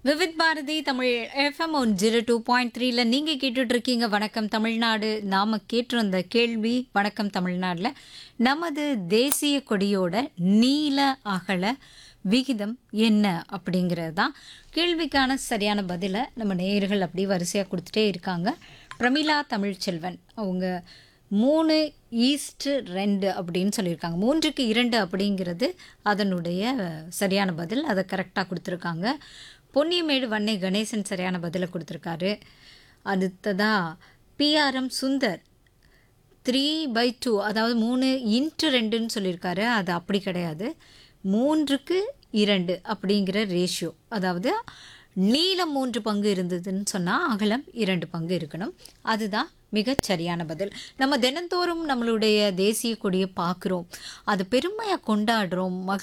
Vividh Bharati Tamil F M one zero two point த்ரீல நீங்கள் கேட்டுட்டு இருக்கீங்க வணக்கம் தமிழ்நாடு நாம் கேட்டிருந்த கேள்வி வணக்கம் தமிழ்நாட்டில் நமது தேசிய கொடியோட நீல அகல விகிதம் என்ன அப்படிங்கிறது தான் கேள்விக்கான சரியான பதிலை நம்ம நேயர்கள் அப்படியே வரிசையாக கொடுத்துட்டே இருக்காங்க பிரமிளா தமிழ்ச்செல்வன் அவங்க மூணு ஈஸ்ட் ரெண்டு அப்படின்னு சொல்லியிருக்காங்க மூன்றுக்கு இரண்டு அப்படிங்கிறது அதனுடைய சரியான பதில் அதை கரெக்டாக கொடுத்துருக்காங்க பொன்னியமேடு வன்னை கணேசன் சரியான பதிலை கொடுத்துருக்காரு அடுத்ததா P R M Sundar three by two அதாவது மூணு இன்ட்டு ரெண்டுன்னு சொல்லியிருக்காரு அது அப்படி கிடையாது மூன்றுக்கு இரண்டு அப்படிங்கிற ரேஷியோ அதாவது நீளம் மூன்று பங்கு இருந்ததுன்னு சொன்னால் அகலம் இரண்டு பங்கு இருக்கணும் அதுதான் மிகச் சரியான பதில் நம்ம தினந்தோறும் நம்மளுடைய தேசிய கொடியை பார்க்குறோம் அது பெருமையாக கொண்டாடுறோம் மகிழ்